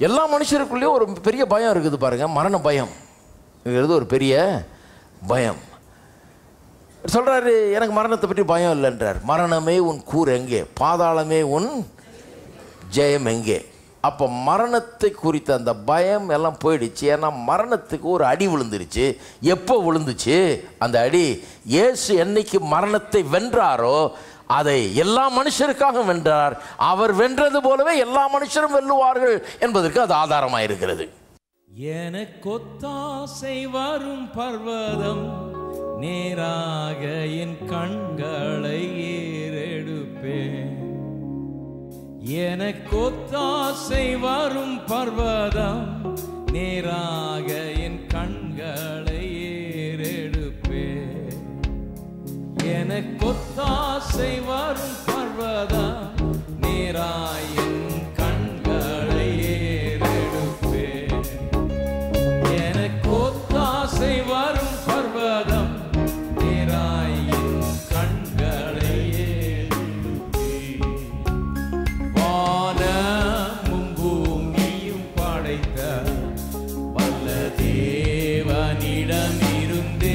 எல்லா மனுஷருக்குள்ளேயும் ஒரு பெரிய பயம் இருக்குது பாருங்க மரண பயம் இருக்கிறது ஒரு பெரிய பயம் சொல்றாரு எனக்கு மரணத்தை பற்றி பயம் இல்லைன்றார் மரணமே உன் கூர் எங்கே பாதாளமே உன் ஜெயம் எங்கே அப்போ மரணத்தை குறித்த அந்த பயம் எல்லாம் போயிடுச்சு ஏன்னா மரணத்துக்கு ஒரு அடி விழுந்துருச்சு எப்போ விழுந்துச்சு அந்த அடி இயேசு என்னைக்கு மரணத்தை வென்றாரோ அதை எல்லா மனுஷருக்காக வென்றார் அவர் வென்றது போலவே எல்லா மனுஷரும் வெல்லுவார்கள் என்பதற்கு அது ஆதாரமாக இருக்கிறது எனக்கொத்தாசை வரும் பர்வதம் நேராக என் கண்களை ஏறெடுப்பேன் எனக்கொத்தாசை வரும் பர்வதம் நேராக என் கண்களை ஏறெடுப்பேன் எனக்கொத்தாசை வரும் பர்வதம் நேராய் என் கண்களை ஏறெடுப்பேன் எனக்கொத்தாசை வரும் பர்வதம் நேராய் என் கண்களை ஏறெடுப்பேன் வானமும் பூமியும் படைத்த வல்ல தேவனிடமிருந்தே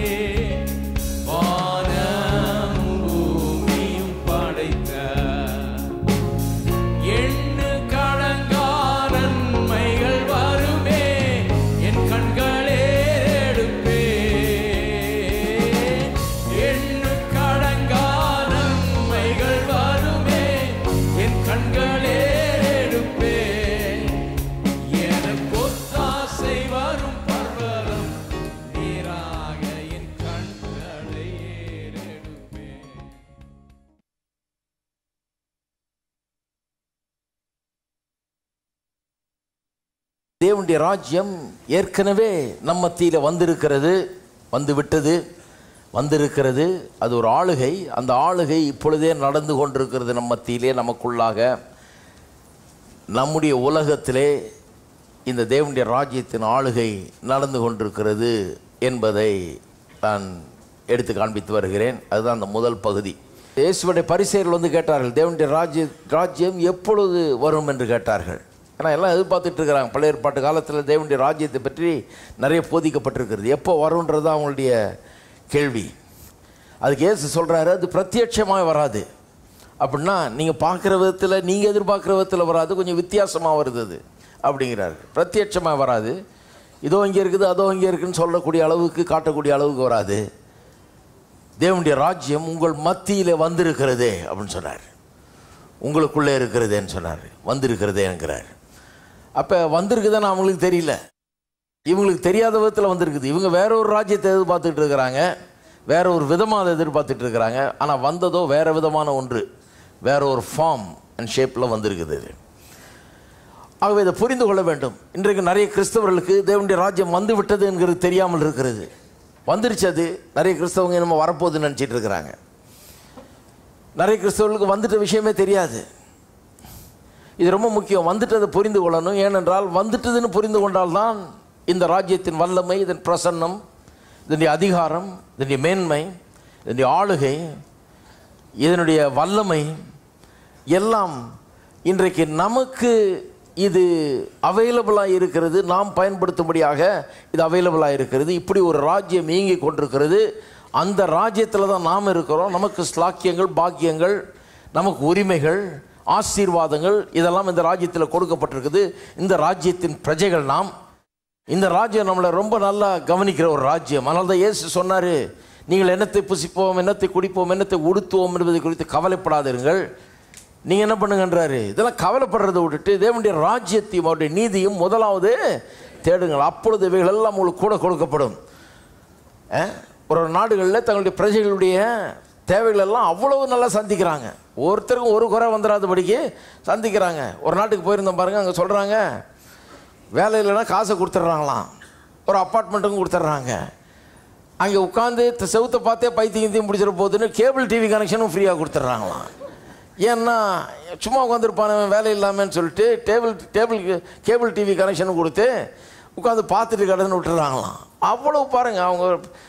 வானமும் பூமியும் படைத்த எண்ணு கடங்கா நன்மைகள் வருமே என் கண்களே எடுப்பே எண்ணு கடங்கா நன்மைகள் வருமே என் கண்களே எடுப்பே எனக்கு ஒத்தாசை வரும் பர்வதம் நீராக என் கண்களை ஏறெடுப்பேன் தேவனுடைய ராஜ்யம் ஏற்கனவே நம்ம மத்தியில் வந்திருக்கிறது வந்து விட்டது வந்திருக்கிறது அது ஒரு ஆளுகை அந்த ஆளுகை இப்பொழுதே நடந்து கொண்டிருக்கிறது நம்ம மத்தியிலே நமக்குள்ளாக நம்முடைய உலகத்திலே இந்த தேவனுடைய ராஜ்யத்தின் ஆளுகை நடந்து கொண்டிருக்கிறது என்பதை நான் எடுத்து காண்பித்து வருகிறேன் அதுதான் அந்த முதல் பகுதி இயேசுவுடைய பரிசெயர்கள் வந்து கேட்டார்கள் தேவனுடைய ராஜ்ய ராஜ்யம் எப்பொழுது வரும் என்று கேட்டார்கள் ஏன்னா எல்லாம் எதிர்பார்த்துட்டு இருக்கிறாங்க பழைய ஏற்பாட்டு காலத்தில் தேவனுடைய ராஜ்யத்தை பற்றி நிறைய போதிக்கப்பட்டிருக்கிறது எப்போ வரும்ன்றது தான் அவங்களுடைய கேள்வி அதுக்கு இயேசு சொல்கிறாரு அது பிரத்யட்சமாக வராது அப்படின்னா நீங்கள் பார்க்குற விதத்தில் நீங்கள் எதிர்பார்க்குற விதத்தில் வராது கொஞ்சம் வித்தியாசமாக வருது அது அப்படிங்கிறாரு பிரத்யட்சமாக வராது இதோ இங்கே இருக்குது அதோ இங்கே இருக்குன்னு சொல்லக்கூடிய அளவுக்கு காட்டக்கூடிய அளவுக்கு வராது தேவனுடைய ராஜ்யம் உங்கள் மத்தியில் வந்திருக்கிறதே அப்படின்னு சொன்னார் உங்களுக்குள்ளே இருக்கிறதேன்னு சொன்னார் வந்திருக்கிறதேங்கிறார் அப்போ வந்திருக்குதான்னு அவங்களுக்கு தெரியல இவங்களுக்கு தெரியாத விதத்தில் வந்திருக்குது இவங்க வேற ஒரு ராஜ்யத்தை எதிர்பார்த்துட்டு இருக்கிறாங்க வேற ஒரு விதமாக அதை எதிர்பார்த்துட்டு இருக்கிறாங்க ஆனால் வந்ததோ வேற விதமான ஒன்று வேற ஒரு ஃபார்ம் அண்ட் ஷேப்பில் வந்திருக்குது இது ஆகவே இதை புரிந்து கொள்ள வேண்டும் இன்றைக்கு நிறைய கிறிஸ்தவர்களுக்கு தேவனுடைய ராஜ்யம் வந்து விட்டது என்கிறது தெரியாமல் இருக்கிறது வந்துருச்சு அது நிறைய கிறிஸ்தவங்க நம்ம வரப்போகுதுன்னு நினச்சிட்டு இருக்கிறாங்க நிறைய கிறிஸ்தவர்களுக்கு வந்துட்ட விஷயமே தெரியாது இது ரொம்ப முக்கியம் வந்துட்டதை புரிந்து கொள்ளணும் ஏனென்றால் வந்துட்டதுன்னு புரிந்து கொண்டால்தான் இந்த ராஜ்யத்தின் வல்லமை இதன் பிரசன்னம் இதனுடைய அதிகாரம் இதனுடைய மேன்மை இதனுடைய ஆளுகை இதனுடைய வல்லமை எல்லாம் இன்றைக்கு நமக்கு இது அவைலபிளாக இருக்கிறது நாம் பயன்படுத்தும்படியாக இது அவைலபிளாக இருக்கிறது இப்படி ஒரு ராஜ்யம் இயங்கி கொண்டிருக்கிறது அந்த ராஜ்யத்தில் தான் நாம் இருக்கிறோம் நமக்கு ஸ்லாக்கியங்கள் பாக்கியங்கள் நமக்கு உரிமைகள் ஆசீர்வாதங்கள் இதெல்லாம் இந்த ராஜ்யத்தில் கொடுக்கப்பட்டிருக்குது இந்த ராஜ்யத்தின் பிரஜைகள் நாம் இந்த ராஜ்யம் நம்மளை ரொம்ப நல்லா கவனிக்கிற ஒரு ராஜ்யம் அதனால தான் இயேசு சொன்னார் நீங்கள் என்னத்தை புசிப்போம் என்னத்தை குடிப்போம் என்னத்தை உடுத்துவோம் என்பதை குறித்து கவலைப்படாதிருங்கள் நீங்கள் என்ன பண்ணுங்கன்றாரு இதெல்லாம் கவலைப்படுறதை விட்டுட்டு தேவனுடைய ராஜ்யத்தையும் அவருடைய நீதியும் முதலாவது தேடுங்கள் அப்பொழுது இவைகள் எல்லாம் உங்களுக்கு கூட கொடுக்கப்படும் அஹ், ஒரு ஒரு நாடுகளில் தங்களுடைய பிரஜைகளுடைய தேவைகள் எல்லாம் அவ்வளவு நல்லா சந்திக்கிறாங்க ஒருத்தருக்கும் ஒரு குறை வந்துடாதபடிக்கு சந்திக்கிறாங்க ஒரு நாட்டுக்கு போயிருந்தோம் பாருங்க அங்கே சொல்கிறாங்க வேலை இல்லைன்னா காசை கொடுத்துட்றாங்களாம் ஒரு அப்பார்ட்மெண்ட்டுக்கும் கொடுத்துட்றாங்க அங்கே உட்காந்து செவுத்தை பார்த்தே பைத்தியம் கித்தியம் பிடிச்சிட போகுதுன்னு கேபிள் டிவி கனெக்ஷனும் ஃப்ரீயாக கொடுத்துட்றாங்களாம் ஏன்னா சும்மா உட்காந்துருப்பான வேலை இல்லாமன்னு சொல்லிட்டு டேபிள் டேபிள் கேபிள் டிவி கனெக்ஷனும் கொடுத்து உட்காந்து பார்த்துட்டு கடன்னு விட்டுறாங்களாம் அவ்வளவு பாருங்க அவங்க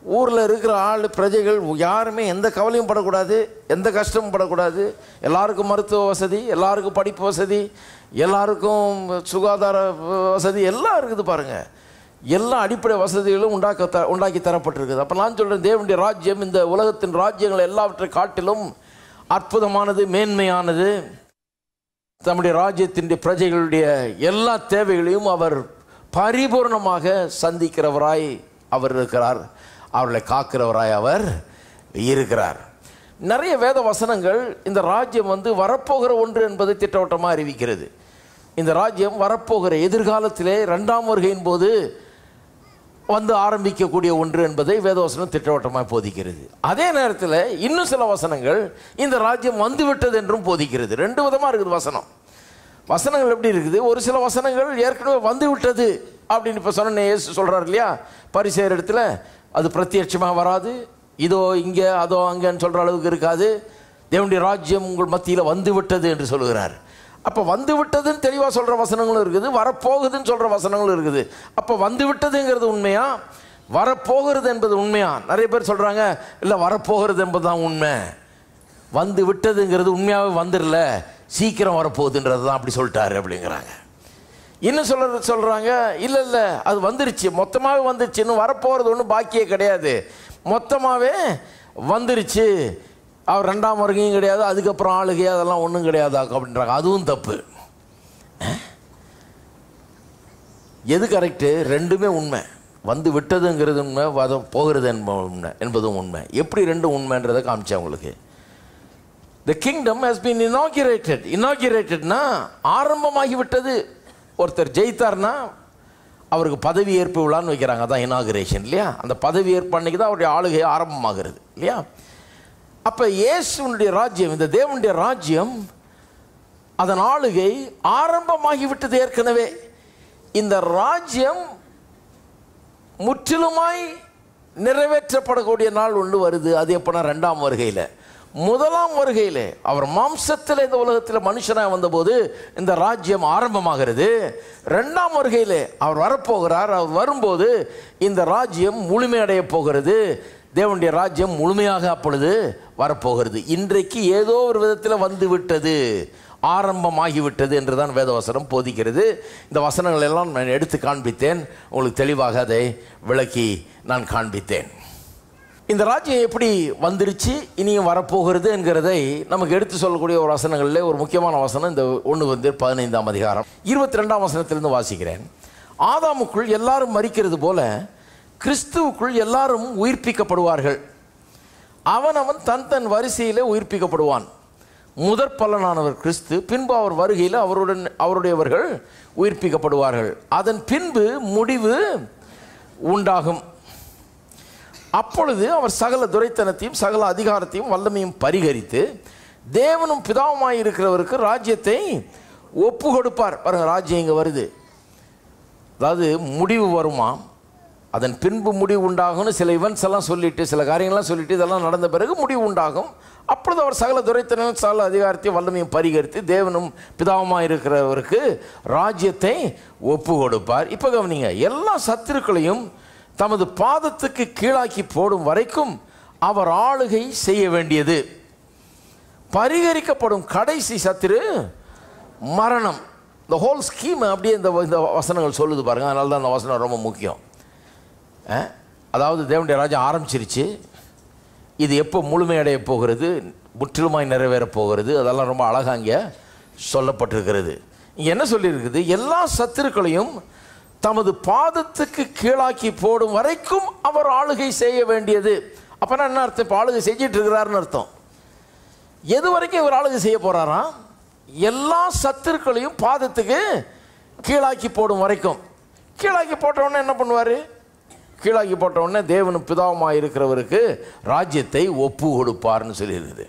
ஊரில் இருக்கிற ஆள் பிரஜைகள் யாருமே எந்த கவலையும் படக்கூடாது எந்த கஷ்டமும் படக்கூடாது எல்லாருக்கும் மருத்துவ வசதி எல்லாருக்கும் படிப்பு வசதி எல்லாருக்கும் சுகாதார வசதி எல்லாம் இருக்குது பாருங்கள் எல்லா அடிப்படை வசதிகளும் உண்டாக்க த உண்டாக்கி தரப்பட்டிருக்குது அப்போ நான் சொல்கிறேன் தேவனுடைய ராஜ்யம் இந்த உலகத்தின் ராஜ்யங்கள் எல்லாவற்றை காட்டிலும் அற்புதமானது மேன்மையானது தம்முடைய ராஜ்யத்தின் பிரஜைகளுடைய எல்லா தேவைகளையும் அவர் பரிபூர்ணமாக சந்திக்கிறவராய் அவர் இருக்கிறார் அவர்களை காக்கிறவராய் அவர் இருக்கிறார் நிறைய வேத வசனங்கள் இந்த ராஜ்யம் வந்து வரப்போகிற ஒன்று என்பதை திட்டவட்டமாக அறிவிக்கிறது இந்த ராஜ்யம் வரப்போகிற எதிர்காலத்திலே ரெண்டாம் வருகையின் போது வந்து ஆரம்பிக்கக்கூடிய ஒன்று என்பதை வேதவசனம் திட்டவட்டமாக போதிக்கிறது அதே நேரத்தில் இன்னும் சில வசனங்கள் இந்த ராஜ்யம் வந்துவிட்டது என்றும் போதிக்கிறது ரெண்டு விதமாக இருக்குது வசனம் வசனங்கள் எப்படி இருக்குது ஒரு சில வசனங்கள் ஏற்கனவே வந்து விட்டது அப்படின்னு இப்போ சொன்ன இயேசு சொல்கிறார் இல்லையா பரிசெயர் இடத்துல அது பிரத்யட்சமாக வராது இதோ இங்கே அதோ அங்கேன்னு சொல்கிற அளவுக்கு இருக்காது தேவனுடைய ராஜ்யம் உங்கள் மத்தியில் வந்து விட்டது என்று சொல்லுகிறார் அப்போ வந்து விட்டதுன்னு தெளிவாக சொல்கிற வசனங்களும் இருக்குது வரப்போகுதுன்னு சொல்கிற வசனங்களும் இருக்குது அப்போ வந்து விட்டதுங்கிறது உண்மையா வரப்போகிறது என்பது உண்மையா நிறைய பேர் சொல்கிறாங்க இல்லை வரப்போகிறது என்பது தான் உண்மை வந்து விட்டதுங்கிறது உண்மையாகவே வந்துடல சீக்கிரம் வரப்போகுதுன்றது தான் அப்படி சொல்லிட்டாரு அப்படிங்கிறாங்க இன்னும் சொல்ற சொல்கிறாங்க இல்லை இல்லை அது வந்துருச்சு மொத்தமாகவே வந்துருச்சு இன்னும் வரப்போகிறது ஒன்றும் பாக்கியே கிடையாது மொத்தமாகவே வந்துருச்சு அவர் ரெண்டாம் வருகையும் கிடையாது அதுக்கப்புறம் ஆளுகை அதெல்லாம் ஒன்றும் கிடையாது அப்படின்றாங்க அதுவும் தப்பு எது கரெக்டு ரெண்டுமே உண்மை வந்து விட்டதுங்கிறது உண்மை வத போகிறது என்ப உண்மை என்பதும் உண்மை எப்படி ரெண்டும் உண்மைன்றதை காமிச்சேன் உங்களுக்கு the kingdom has been inaugurated இனாகிரேட்டட்னா ஆரம்பமாகி விட்டது ஒருத்தர் ஜெயித்தார்னா அவருக்கு பதவி ஏற்பு விழான்னு வைக்கிறாங்க அதான் இனாகிரேஷன் இல்லையா அந்த பதவி ஏற்பு அன்னைக்கு தான் அவருடைய ஆளுகை ஆரம்பமாகிறது இல்லையா அப்போ இயேசுனுடைய ராஜ்யம் இந்த தேவனுடைய ராஜ்யம் அதன் ஆளுகை ஆரம்பமாகி விட்டது ஏற்கனவே இந்த ராஜ்யம் முற்றிலுமாய் நிறைவேற்றப்படக்கூடிய நாள் ஒன்று வருது அது எப்போனா ரெண்டாம் வருகையில் முதலாம் வருகையில் அவர் மாம்சத்தில் இந்த உலகத்தில் மனுஷனாக வந்தபோது இந்த ராஜ்யம் ஆரம்பமாகிறது ரெண்டாம் வருகையில் அவர் வரப்போகிறார் அவர் வரும்போது இந்த ராஜ்யம் முழுமையடைய போகிறது தேவனுடைய ராஜ்யம் முழுமையாக அப்பொழுது வரப்போகிறது இன்றைக்கு ஏதோ ஒரு விதத்தில் வந்து விட்டது ஆரம்பமாகிவிட்டது என்று தான் வேதவசனம் போதிக்கிறது இந்த வசனங்கள் எல்லாம் நான் எடுத்து காண்பித்தேன் உங்களுக்கு தெளிவாக அதை விளக்கி நான் காண்பித்தேன் இந்த ராஜ்யம் எப்படி வந்துருச்சு இனியும் வரப்போகிறது என்கிறதை நமக்கு எடுத்து சொல்லக்கூடிய ஒரு வசனங்களில் ஒரு முக்கியமான வசனம் இந்த ஒன்று வந்து பதினைந்தாம் அதிகாரம் இருபத்தி ரெண்டாம் வசனத்திலிருந்து வாசிக்கிறேன் ஆதாமுக்குள் எல்லாரும் மறிக்கிறது போல கிறிஸ்துவுக்குள் எல்லாரும் உயிர்ப்பிக்கப்படுவார்கள் அவன் அவன் தன் தன் வரிசையிலே உயிர்ப்பிக்கப்படுவான் முதற் பலனானவர் கிறிஸ்து பின்பு அவர் வருகையில் அவருடன் அவருடையவர்கள் உயிர்ப்பிக்கப்படுவார்கள் அதன் பின்பு முடிவு உண்டாகும் அப்பொழுது அவர் சகல துரைத்தனத்தையும் சகல அதிகாரத்தையும் வல்லமையும் பரிகரித்து தேவனும் பிதாவுமாய் இருக்கிறவருக்கு ராஜ்யத்தை ஒப்பு கொடுப்பார் பாருங்க ராஜ்யம் இங்கே வருது அதாவது முடிவு வருமா அதன் பின்பு முடிவு உண்டாகும்னு சில இவெண்ட்ஸ் எல்லாம் சொல்லிட்டு சில காரியங்கள்லாம் சொல்லிட்டு இதெல்லாம் நடந்த பிறகு முடிவு உண்டாகும் அப்பொழுது அவர் சகல துரைத்தனும் சகல அதிகாரத்தையும் வல்லமையும் பரிகரித்து தேவனும் பிதாவுமாக இருக்கிறவருக்கு ராஜ்யத்தை ஒப்பு கொடுப்பார் இப்போ கவனிங்க எல்லா சத்துருக்களையும் தமது பாதத்துக்கு கீழாக்கி போடும் வரைக்கும் அவர் ஆளுகை செய்ய வேண்டியது பரிகரிக்கப்படும் கடைசி சத்துரு மரணம் இந்த ஹோல் ஸ்கீம் அப்படியே இந்த இந்த வசனங்கள் சொல்லுது பாருங்க அதனால தான் அந்த வசனம் ரொம்ப முக்கியம் அஹ், அதாவது தேவனுடைய ராஜ்யம் ஆரம்பிச்சிருச்சு இது எப்போ முழுமையடைய போகிறது முற்றிலுமாய் நிறைவேறப் போகிறது அதெல்லாம் ரொம்ப அழகாக இங்கே சொல்லப்பட்டிருக்கிறது இங்கே என்ன சொல்லியிருக்குது எல்லா சத்துருக்களையும் தமது பாதத்துக்கு கீழாக்கி போடும் வரைக்கும் அவர் ஆளுகை செய்ய வேண்டியது அப்போனா என்ன அர்த்தம் இப்போ ஆளுகை செஞ்சிட்டு இருக்கிறாருன்னு அர்த்தம் எது வரைக்கும் இவர் ஆளுகை செய்ய போறாராம் எல்லா சத்துருக்களையும் பாதத்துக்கு கீழாக்கி போடும் வரைக்கும் கீழாக்கி போட்ட உடனே என்ன பண்ணுவார் கீழாக்கி போட்ட உடனே தேவனும் பிதாவுமாக இருக்கிறவருக்கு ராஜ்யத்தை ஒப்பு கொடுப்பார்னு சொல்லியிருக்குது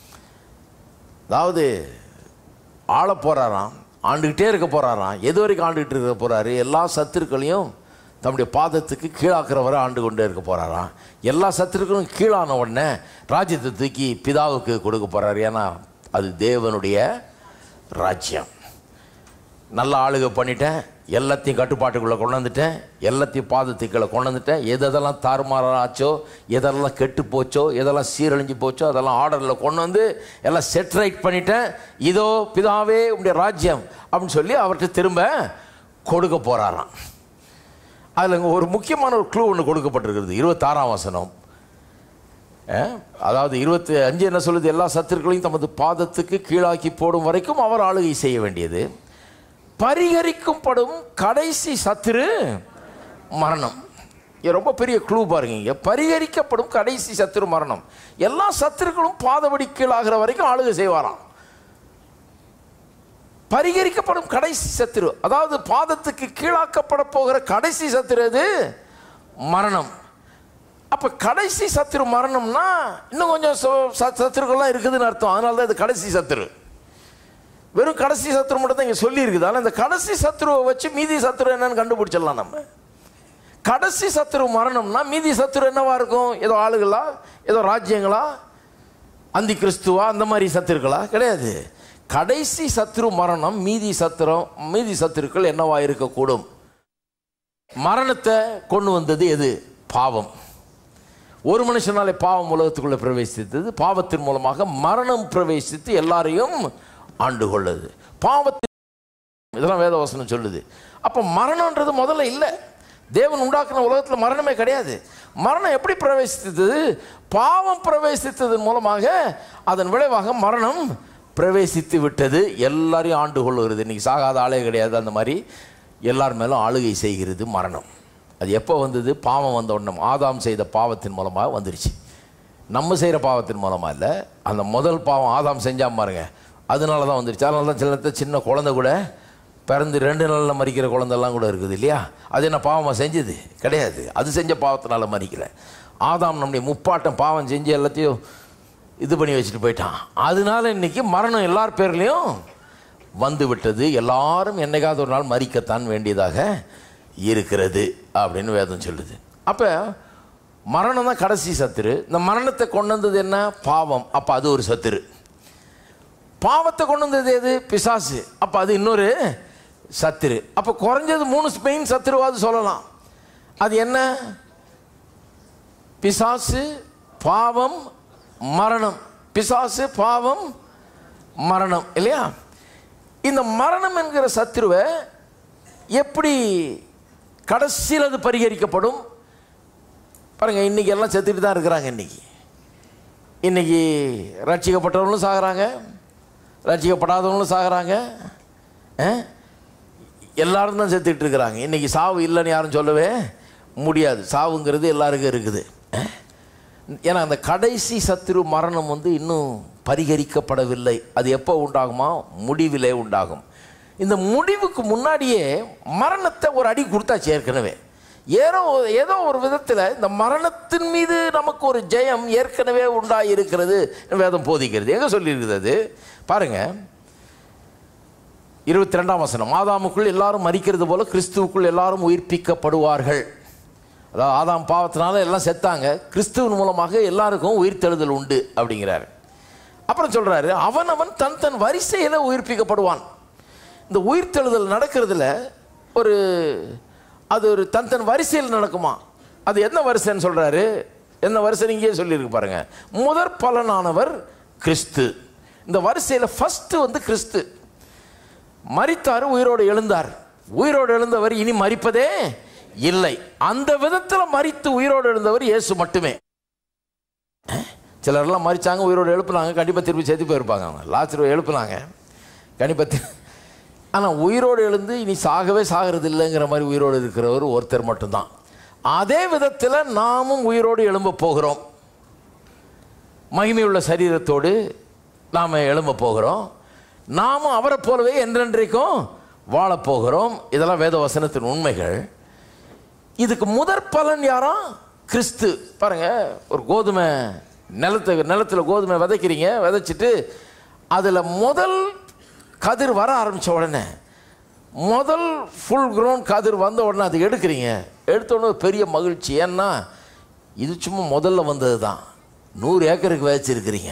அதாவது ஆள போறாராம் ஆண்டுக்கிட்டே இருக்க போறாராம் எது வரைக்கும் ஆண்டுகிட்டு இருக்க போறாரு எல்லா சத்துருக்களையும் தம்முடைய பாதத்துக்கு கீழாக்குறவரை ஆண்டு கொண்டே இருக்க போறாராம் எல்லா சத்துருக்களும் கீழான உடனே ராஜ்யத்தை தூக்கி பிதாவுக்கு கொடுக்க போறாரு ஏன்னா அது தேவனுடைய ராஜ்யம் நல்ல ஆளுகை பண்ணிட்டேன் எல்லாத்தையும் கட்டுப்பாட்டுக்குள்ளே கொண்டு வந்துட்டேன் எல்லாத்தையும் பாதத்துக்குள்ளே கொண்டு வந்துட்டேன் எது எதெல்லாம் தாறுமாறாச்சோ எதெல்லாம் கெட்டு போச்சோ எதெல்லாம் சீரழிஞ்சு போச்சோ அதெல்லாம் ஆர்டரில் கொண்டு வந்து எல்லாம் செட் ரைட் பண்ணிட்டேன் இதோ பிதாவே உடைய ராஜ்யம் அப்படின்னு சொல்லி அவர்கிட்ட திரும்ப கொடுக்க போகிறாராம் அதில் இங்க ஒரு முக்கியமான ஒரு க்ளூ ஒன்று கொடுக்கப்பட்டிருக்கிறது இருபத்தாறாம் வசனம் அஹ், அதாவது இருபத்தி அஞ்சு என்ன சொல்லுது எல்லா சத்துருக்களையும் தமது பாதத்துக்கு கீழாக்கி போடும் வரைக்கும் அவர் ஆளுகை செய்ய வேண்டியது பரிகரிக்கப்படும் கடைசி சத்துரு மரணம் இது ரொம்ப பெரிய க்ளூ பாருங்க இங்க பரிகரிக்கப்படும் கடைசி சத்துரு மரணம் எல்லா சத்துருக்களும் பாதபடி கீழாகிற வரைக்கும் ஆளுகை செய்வாராம் பரிகரிக்கப்படும் கடைசி சத்துரு அதாவது பாதத்துக்கு கீழாக்கப்பட போகிற கடைசி சத்துரு எது மரணம் அப்ப கடைசி சத்துரு மரணம்னா இன்னும் கொஞ்சம் சு- ச- சத்துருக்கள்லாம் இருக்குதுன்னு அர்த்தம் அதனால தான் இது கடைசி சத்துரு வெறும் கடைசி சத்துரு மட்டும் தான் இங்கே சொல்லியிருக்குது ஆனால் இந்த கடைசி சத்துருவை வச்சு மீதி சத்துரு என்னன்னு கண்டுபிடிச்சிடலாம் நம்ம கடைசி சத்துரு மரணம்னா மீதி சத்துரு என்னவா இருக்கும் ஏதோ ஆளுகளா ஏதோ ராஜ்யங்களா அந்தி கிறிஸ்துவா அந்த மாதிரி சத்துருக்களா கிடையாது கடைசி சத்துரு மரணம் மீதி சத்துரம் மீதி சத்துருக்கள் என்னவா இருக்கக்கூடும் மரணத்தை கொண்டு வந்தது எது பாவம் ஒரு மனுஷனாலே பாவம் உலகத்துக்குள்ள பிரவேசித்தது பாவத்தின் மூலமாக மரணம் பிரவேசித்து எல்லாரையும் ஆண்டு கொள்ளுது பாவத்தின் இதெல்லாம் வேதவசனம் சொல்லுது அப்போ மரணம்ன்றது முதல்ல இல்லை தேவன் உண்டாக்குன உலகத்தில் மரணமே கிடையாது மரணம் எப்படி பிரவேசித்தது பாவம் பிரவேசித்ததன் மூலமாக அதன் விளைவாக மரணம் பிரவேசித்து விட்டது எல்லாரையும் ஆண்டு கொள்ளுகிறது இன்னைக்கு சாகாத ஆளே கிடையாது அந்த மாதிரி எல்லார் மேலும் ஆளுகை செய்கிறது மரணம் அது எப்போ வந்தது பாவம் வந்த உடனே ஆதாம் செய்த பாவத்தின் மூலமாக வந்துருச்சு நம்ம செய்கிற பாவத்தின் மூலமாக இல்லை அந்த முதல் பாவம் ஆதாம் செஞ்சாம பாருங்க அதனால தான் வந்துருச்சு அதனால தான் சில நேரத்துல சின்ன குழந்தை கூட பிறந்து ரெண்டு நாளில் மறிக்கிற குழந்தைலாம் கூட இருக்குது இல்லையா அது என்ன பாவமாக செஞ்சது கிடையாது அது செஞ்ச பாவத்தினால மறிக்கல ஆதாம் நம்முடைய முப்பாட்டம் பாவம் செஞ்சு எல்லாத்தையும் இது பண்ணி வச்சுட்டு போயிட்டான் அதனால இன்னைக்கு மரணம் எல்லார் பேர்லேயும் வந்து விட்டது எல்லாரும் என்னைக்காவது ஒரு நாள் மறிக்கத்தான் வேண்டியதாக இருக்கிறது அப்படின்னு வேதம் சொல்லுது அப்போ மரணம் தான் கடைசி சத்துரு இந்த மரணத்தை கொண்டு வந்தது என்ன பாவம் அப்போ அது ஒரு சத்துரு பாவத்தை கொண்டு வந்தது எது பிசாசு அப்போ அது இன்னொரு சத்துரு அப்போ குறைஞ்சது மூணு மெயின் சத்துருவாது சொல்லலாம் அது என்ன பிசாசு பாவம் மரணம் பிசாசு பாவம் மரணம் இல்லையா இந்த மரணம் என்கிற சத்துருவை எப்படி கடைசியில் அது பரிகரிக்கப்படும் பாருங்க இன்னைக்கு எல்லாம் செத்துட்டு தான் இருக்கிறாங்க இன்னைக்கு இன்னைக்கு ரட்சிக்கப்பட்டவங்களும் சாகுறாங்க ரட்சிக்கப்படாதவங்களும் சாகுறாங்க ஆ? எல்லாரும் தான் செத்துட்டு இருக்கிறாங்க இன்னைக்கு சாவு இல்லைன்னு யாரும் சொல்லவே முடியாது சாவுங்கிறது எல்லாருக்கும் இருக்குது ஆ? ஏன்னா அந்த கடைசி சத்துரு மரணம் வந்து இன்னும் பரிகரிக்கப்படவில்லை அது எப்போ உண்டாகுமா முடிவிலே உண்டாகும் இந்த முடிவுக்கு முன்னாடியே மரணத்தை ஒரு அடி கொடுத்தாச்சு ஏற்கனவே ஏதோ ஏதோ ஒரு விதத்தில் இந்த மரணத்தின் மீது நமக்கு ஒரு ஜெயம் ஏற்கனவே உண்டாகி இருக்கிறது வேதம் போதிக்கிறது எங்கே சொல்லியிருக்குது அது பாருங்க இருபத்தி ரெண்டாம் வசனம் ஆதாமுக்குள் எல்லாரும் மறிக்கிறது போல கிறிஸ்துவுக்குள் எல்லாரும் உயிர்ப்பிக்கப்படுவார்கள் அதாவது ஆதாம் பாவத்தினால எல்லாம் செத்தாங்க கிறிஸ்துவின் மூலமாக எல்லாருக்கும் உயிர்த்தெழுதல் உண்டு அப்படிங்கிறாரு அப்புறம் சொல்றாரு அவன் அவன் தன் தன் வரிசையில் உயிர்ப்பிக்கப்படுவான் இந்த உயிர்த்தெழுதல் நடக்கிறதுல ஒரு அது ஒரு தன் தன் வரிசையில் நடக்குமா அது என்ன வரிசைன்னு சொல்றாரு என்ன வரிசை இங்கேயே சொல்லியிருக்கு பாருங்க முதற் பலனானவர் கிறிஸ்து இந்த வரிசையில் ஃபர்ஸ்ட் வந்து கிறிஸ்து மரித்தார் உயிரோடு எழுந்தார் உயிரோடு எழுந்தவர் இனி மரிப்பதே இல்லை அந்த விதத்தில் மரித்து உயிரோடு எழுந்தவர் இயேசு மட்டுமே அஹ்? சிலர்லாம் மரிச்சாங்க உயிரோடு எழுப்புனாங்க கண்டிப்பாக திருப்பி செத்து போயிருப்பாங்க அவங்க லாஸ்ட் எழுப்புனாங்க கண்டிப்பாக ஆனால் உயிரோடு எழுந்து இனி சாகவே சாகிறது இல்லைங்கிற மாதிரி உயிரோடு இருக்கிறவர் ஒருத்தர் மட்டும்தான் அதே விதத்தில் நாமும் உயிரோடு எழும்ப போகிறோம் மகிமையுள்ள சரீரத்தோடு நாம் எழும்ப போகிறோம் நாமும் அவரை போலவே என்றென்றைக்கும் வாழப் போகிறோம் இதெல்லாம் வேத வசனத்தின் உண்மைகள் இதுக்கு முதற் பலன் யாரா கிறிஸ்து பாருங்க ஒரு கோதுமை நிலத்து நிலத்தில் கோதுமை விதைக்கிறீங்க விதைச்சிட்டு அதில் முதல் கதிர் வர ஆரம்பித்த உடனே முதல் ஃபுல் grown கதிர் வந்த உடனே அதை எடுக்கிறீங்க எடுத்த உடனே ஒரு பெரிய மகிழ்ச்சி ஏன்னா இது சும்மா முதல்ல வந்தது தான் நூறு ஏக்கருக்கு விதைச்சிருக்கிறீங்க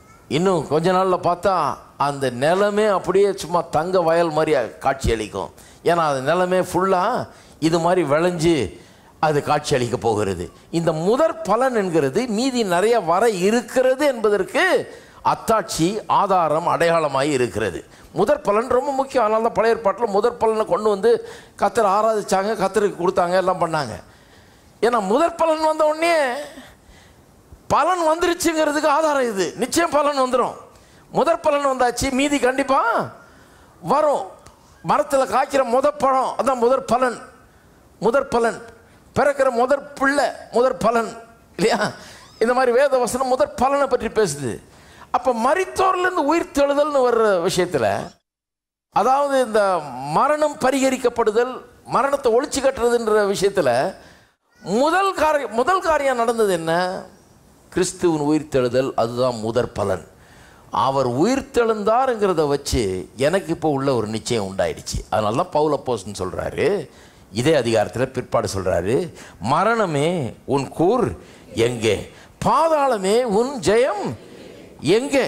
இன்னும் கொஞ்ச நாளில் பார்த்தா அந்த நிலமே அப்படியே சும்மா தங்க வயல் மாதிரி காட்சி அளிக்கும் ஏன்னா அது நிலமே ஃபுல்லாக இது மாதிரி விளைஞ்சு அது காட்சி அளிக்க போகிறது இந்த முதற் பலன் என்கிறது மீதி நிறைய வர இருக்கிறது என்பதற்கு அத்தாட்சி ஆதாரம் அடையாளமாய் இருக்கிறது முதற் பலன் ரொம்ப முக்கியம் அதனால தான் பழைய ஏற்பாட்டில் முதற் பலனை கொண்டு வந்து கத்தரை ஆராதிச்சாங்க கத்தருக்கு கொடுத்தாங்க எல்லாம் பண்ணாங்க ஏன்னா முதற் பலன் வந்த உடனே பலன் வந்துருச்சுங்கிறதுக்கு ஆதாரம் இது நிச்சயம் பலன் வந்துடும் முதற் பலன் வந்தாச்சு மீதி கண்டிப்பாக வரும் மரத்தில் காய்க்கிற முதற் பழம் அதான் முதற் பலன் முதற் பலன் பிறக்கிற முதற் பிள்ளை முதற் பலன் இல்லையா இந்த மாதிரி வேத வசனம் முதற் பலனை பற்றி பேசுது அப்போ மரித்தோர்லேருந்து உயிர் தெழுதல்னு வர்ற விஷயத்தில் அதாவது இந்த மரணம் பரிகரிக்கப்படுதல் மரணத்தை ஒழிச்சு கட்டுறதுன்ற விஷயத்தில் முதல் காரியம் முதல் காரியம் நடந்தது என்ன கிறிஸ்துவின் உயிர்த்தெழுதல் அதுதான் முதற் பலன் அவர் உயிர்த்தெழுந்தாருங்கிறத வச்சு எனக்கு இப்போ உள்ள ஒரு நிச்சயம் உண்டாயிடுச்சு அதனால தான் பவுல போஸ்ட்னு சொல்கிறாரு இதே அதிகாரத்தில் பிற்பாடு சொல்கிறாரு மரணமே உன் கூர் எங்கே பாதாளமே உன் ஜெயம் எங்கே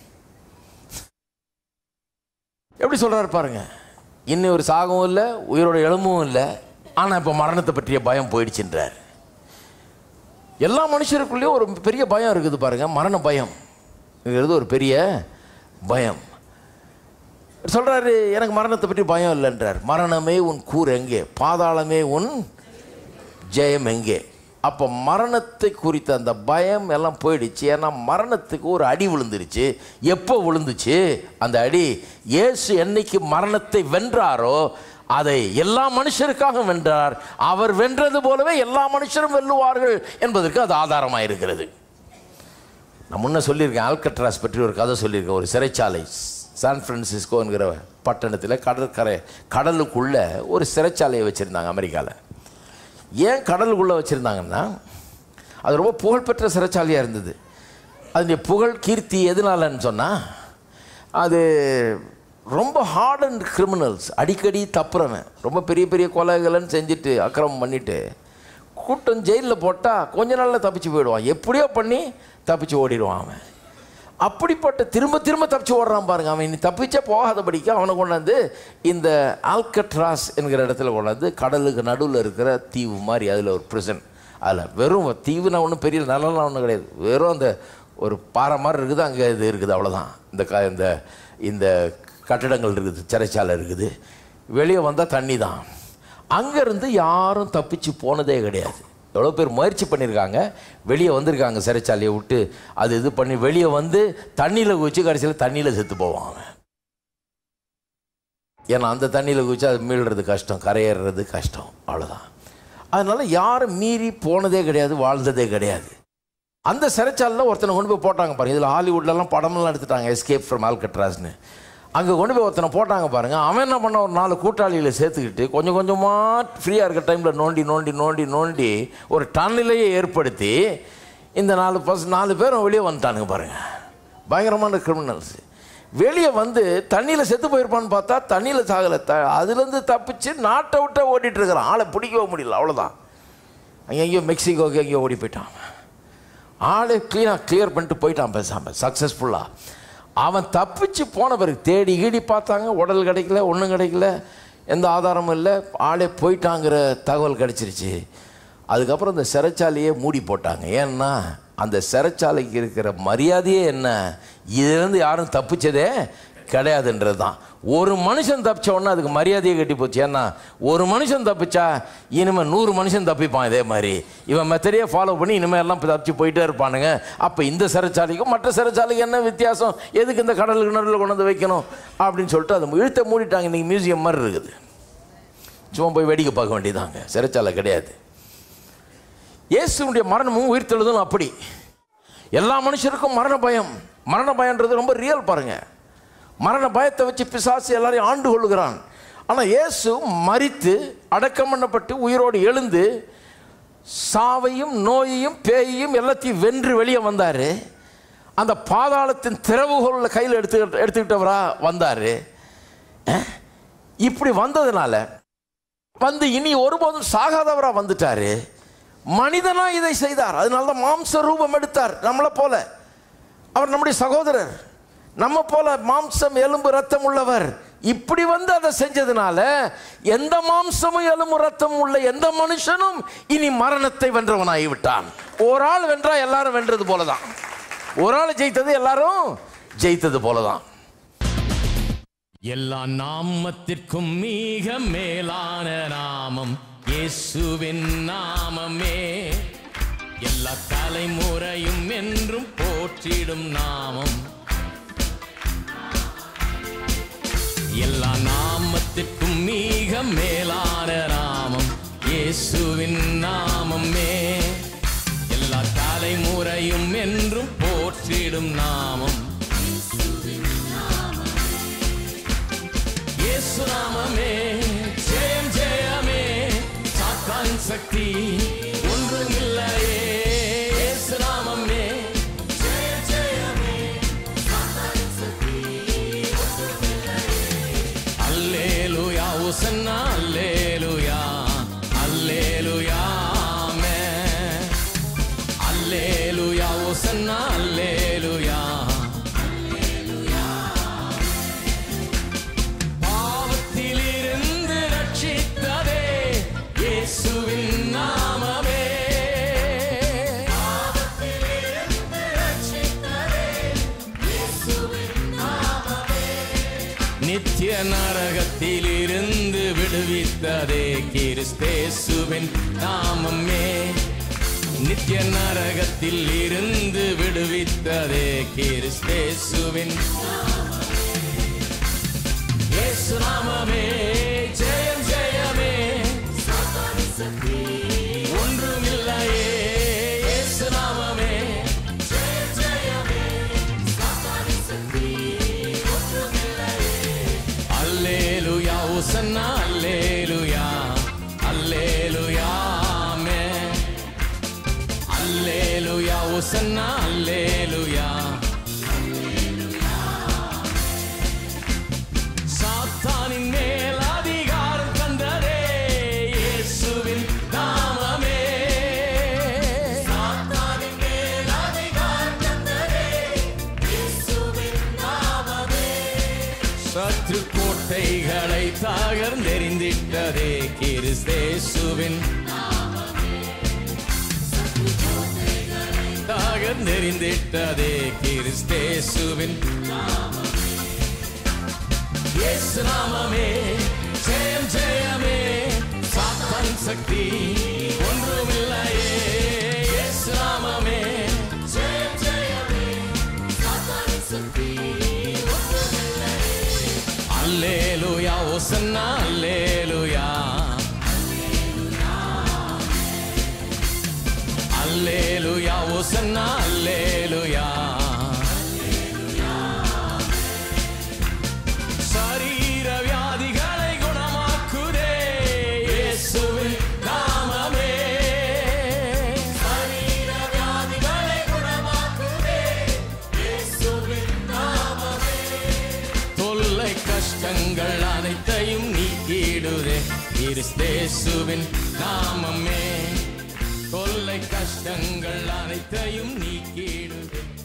எப்படி சொல்றாரு பாருங்க இன்னும் ஒரு சாகவும் இல்லை உயிரோட எழும்பவும் இல்லை ஆனால் இப்போ மரணத்தை பற்றிய பயம் போயிடுச்சுன்றார் எல்லா மனுஷருக்குள்ளேயும் ஒரு பெரிய பயம் இருக்குது பாருங்க மரண பயம் இருக்கிறது ஒரு பெரிய பயம் சொல்றாரு எனக்கு மரணத்தை பற்றி பயம் இல்லைன்றார் மரணமே உன் கூர் எங்கே பாதாளமே உன் ஜெயம் எங்கே அப்போ மரணத்தை குறித்த அந்த பயம் எல்லாம் போயிடுச்சு ஏன்னா மரணத்துக்கு ஒரு அடி விழுந்துருச்சு எப்போ விழுந்துச்சு அந்த அடி இயேசு என்னைக்கு மரணத்தை வென்றாரோ அதை எல்லா மனுஷருக்காக வென்றார் அவர் வென்றது போலவே எல்லா மனுஷரும் வெல்லுவார்கள் என்பதற்கு அது ஆதாரமாக இருக்கிறது நான் முன்ன சொல்லியிருக்கேன் ஆல்கட்ராஸ் பற்றி ஒரு கதை சொல்லியிருக்கேன் ஒரு சிறைச்சாலை சான் பிரான்சிஸ்கோங்கிற பட்டணத்தில் கடற்கரை கடலுக்குள்ள ஒரு சிறைச்சாலையை வச்சுருந்தாங்க அமெரிக்காவில் ஏன் கடலுக்குள்ளே வச்சுருந்தாங்கன்னா அது ரொம்ப புகழ்பெற்ற சிறைச்சாலையாக இருந்தது அதனுடைய புகழ் கீர்த்தி எதனாலன்னு சொன்னால் அது ரொம்ப ஹார்ட் அண்ட் கிரிமினல்ஸ் அடிக்கடி தப்புறவன் ரொம்ப பெரிய பெரிய கொலைகள்னு செஞ்சுட்டு அக்கிரமம் பண்ணிட்டு கூட்டம் ஜெயிலில் போட்டால் கொஞ்ச நாளில் தப்பிச்சு போயிடுவான் எப்படியோ பண்ணி தப்பிச்சு ஓடிடுவான் அவன் அப்படிப்பட்ட திரும்ப திரும்ப தப்பிச்சு ஓடுறான் பாருங்க அவன் இனி தப்பிச்சே போகாதபடிக்கு அவனை கொண்டாந்து இந்த ஆல்கட்ராஸ் என்கிற இடத்துல கொண்டாந்து கடலுக்கு நடுவில் இருக்கிற தீவு மாதிரி அதில் ஒரு ப்ரிசன் அதில் வெறும் தீவுனா ஒன்றும் பெரிய நலலாம் ஒன்றும் கிடையாது வெறும் அந்த ஒரு பாறை மாதிரி இருக்குது அங்கே இது இருக்குது அவ்வளோதான் இந்த க இந்த இந்த கட்டடங்கள் இருக்குது சிறைச்சாலை இருக்குது வெளியே வந்தால் தண்ணி தான் அங்கேருந்து யாரும் தப்பிச்சு போனதே கிடையாது எவ்வளோ பேர் முயற்சி பண்ணியிருக்காங்க வெளியே வந்திருக்காங்க சிறைச்சாலையை விட்டு அது இது பண்ணி வெளியே வந்து தண்ணியில் குதிச்சு கடைசியில் தண்ணியில் செத்து போவான் அவன் ஏன்னா அந்த தண்ணியில் குதிச்சு அது மீள்றது கஷ்டம் கரையேறது கஷ்டம் அவ்வளோதான் அதனால யாரும் மீறி போனதே கிடையாது வாழ்ந்ததே கிடையாது அந்த சிறைச்சாலையில் ஒருத்தனை கொண்டு போய் போட்டாங்க பாருங்க இதில் ஹாலிவுட்லலாம் படமெல்லாம் எடுத்துட்டாங்க எஸ்கேப் ஃப்ரம் ஆல்கட்ராஸ்னு அங்கே கொண்டு போய் ஒருத்தனை போட்டாங்க பாருங்க அவன் என்ன பண்ண ஒரு நாலு கூட்டாளிகளை சேர்த்துக்கிட்டு கொஞ்சம் கொஞ்சமாக ஃப்ரீயாக இருக்க டைமில் நோண்டி நோண்டி நோண்டி நோண்டி ஒரு டன்னிலேயே ஏற்படுத்தி இந்த நாலு பஸ் நாலு பேரும் வெளியே வந்துட்டானுங்க பாருங்க பயங்கரமான கிரிமினல்ஸ் வெளியே வந்து தண்ணியில் செத்து போயிருப்பான்னு பார்த்தா தண்ணியில் சாகலை த அதுலேருந்து தப்பிச்சு நாட்டை விட்டே ஓடிட்டு இருக்கிறான் ஆளை பிடிக்கவே முடியல அவ்வளோதான் அங்கே எங்கேயோ மெக்சிகோக்கு எங்கேயோ ஓடி போயிட்டான் அவன். ஆளே க்ளீனாக கிளியர் பண்ணிட்டு போயிட்டான் பேசாமல் சக்ஸஸ்ஃபுல்லாக அவன் தப்பிச்சு போன பிறகு தேடி கீடி பார்த்தாங்க உடல் கிடைக்கல ஒன்றும் கிடைக்கல எந்த ஆதாரமும் இல்லை ஆளே போயிட்டாங்கிற தகவல் கிடைச்சிருச்சு அதுக்கப்புறம் இந்த சிறைச்சாலையே மூடி போட்டாங்க ஏன்னா அந்த சிறைச்சாலைக்கு இருக்கிற மரியாதையே என்ன இதுலேருந்து யாரும் தப்பிச்சதே கிடையாதுன்றது தான் ஒரு மனுஷன் தப்பிச்ச உடனே அதுக்கு மரியாதையை கட்டி போச்சு ஏன்னா ஒரு மனுஷன் தப்பிச்சா இனிமேல் நூறு மனுஷன் தப்பிப்பான் இதே மாதிரி இவன் மெத்தடியே ஃபாலோ பண்ணி இனிமேல் எல்லாம் தப்பிச்சு போயிட்டே இருப்பானுங்க அப்போ இந்த சிறைச்சாலைக்கும் மற்ற சிறைச்சாலைக்கு என்ன வித்தியாசம் எதுக்கு இந்த கடலுக்கு நடுவில் கொண்டு வந்து வைக்கணும் அப்படின்னு சொல்லிட்டு அதை இழுத்த மூடிட்டாங்க இன்றைக்கி மியூசியம் மாதிரி இருக்குது சும்மா போய் வேடிக்கை பார்க்க வேண்டியதாங்க சிறைச்சாலை கிடையாது இயேசுனுடைய மரணமும் உயிர்த்தெழுதலும் அப்படி எல்லா மனுஷருக்கும் மரண பயம் மரண பயம்ன்றது ரொம்ப ரியல் பாருங்க மரண பயத்தை வச்சு பிசாசு எல்லாரையும் ஆண்டு கொள்ளுகிறான் ஆனால் இயேசு மரித்து அடக்கம் பண்ணப்பட்டு உயிரோடு எழுந்து சாவையும் நோயையும் பேயையும் எல்லாத்தையும் வென்று வெளியே வந்தார் அந்த பாதாளத்தின் திறவுகோலில் கையில் எடுத்து எடுத்துக்கிட்டவரா வந்தார் இப்படி வந்ததுனால வந்து இனி ஒருபோதும் சாகாதவரா வந்துட்டாரு மனிதனா இதை செய்தார் அதனால தான் மாம்ச ரூபம் எடுத்தார் நம்மளை போல அவர் நம்முடைய சகோதரர் நம்ம போல மாம்சம் எலும்பு ரத்தம் உள்ளவர் இப்படி வந்து அதை செஞ்சதுனால எந்த மாம்சமும் எலும்பு ரத்தமும் உள்ள எந்த மனுஷனும் இனி மரணத்தை வென்றவனாகி விட்டான் ஒரு ஆள் வென்றா எல்லாரும் வென்றது போலதான் ஒரு ஆள் ஜெயித்தது எல்லாரும் ஜெயித்தது போலதான் எல்லா நாமத்திற்கும் மிக மேலான நாமம் இயேசுவின் நாமமே எல்லா தலைமுறையும் என்றும் போற்றிடும் நாமம் எல்லா நாமத்திற்கும் மிக மேலான நாமம் இயேசுவின் நாமமே எல்லா தலைமுறையும் என்றும் போற்றிடும் நாமம் இயேசு நாமமே ஜெயம் ஜெயமே சாத்தான் சக்தி ஒன்றுமில்லையே இயேசு நாமமே ஜெயம் ஜெயமே சாத்தான் சக்தி அல்லேலூயா உசன்னா அல்லேலூயா அல்லேலூயா ஆமென் அல்லேலூயா உசன்னா அல்லேலூயா பாவத்திலிருந்து ரட்சித்ததே இயேசுவின் நாமமே நித்திய நரகத்திலிருந்து விடுவித்ததே கிறிஸ்தேசுவின் நாமமே நித்திய நரகத்தில் இருந்து விடுவித்ததே கிறிஸ்தேசுவின் இயேசு நாமமே ஜெயம் ஜெயமே ஒன்றுமில்லையே இயேசு நாமமே ஜெயம் ஜெயமே அல்லேலூயா உசன்னா அல்லேலூயா அல்லேலூயா ஆமென் அல்லேலூயா உசன்னா அல்லேலூயா சாத்தானின் மேல் அதிகாரம் தந்ததே இயேசுவின் நாமமே சாத்தானின் மேல் அதிகாரம் தந்ததே இயேசுவின் நாமமே சத்ரு கோட்டைகளை தகர்ந்தெறிந்திட்டதே கிறிஸ்தேசுவின் தகர்ந்தெறிந்திட்டதே கிறிஸ்தேசுவின் இயேசு நாமமே ஜெயம் ஜெயமே சாத்தான் சக்தி ஒன்றுமில்லையே இயேசு நாமமே ஜெயம் ஜெயமே சாத்தான் சக்தி அல்லேலூயா ஒசன்னா அல்லேலூயா அல்லேலூயா ஒசன்னா அல்லேலூயா சரீர வியாதிகளை குணமாக்குதே இயேசுவின் நாமமே சரீர வியாதிகளை குணமாக்குதே இயேசுவின் நாமமே தொல்லை கஷ்டங்கள் அனைத்தையும் நீக்கிடுதே கிறிஸ்தேசுவின் நாமமே தொல்லை கஷ்டங்கள் அனைத்தையும் நீக்கிடுதே